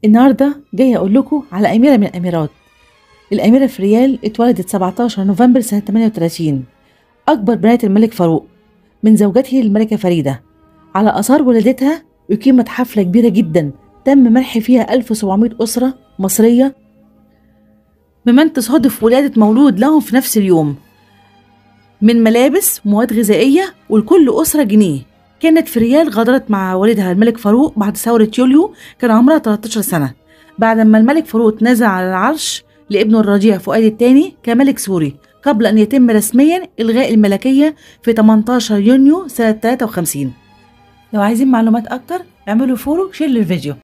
النهارده جاي اقول لكم على اميره من الاميرات الاميره فريال اتولدت 17 نوفمبر سنه 38 اكبر بنات الملك فاروق من زوجته الملكه فريده على اثار ولادتها اقيمت حفله كبيره جدا تم منح فيها 1700 اسره مصريه بمن تصادف ولاده مولود لهم في نفس اليوم من ملابس مواد غذائيه ولكل اسره جنيه كانت فريال غادرت مع والدها الملك فاروق بعد ثورة يوليو كان عمرها 13 سنة بعد ما الملك فاروق تنازل على العرش لابنه الرضيع فؤاد الثاني كملك سوري قبل أن يتم رسميا إلغاء الملكية في 18 يونيو سنة 53 لو عايزين معلومات أكتر اعملوا فولو شير للفيديو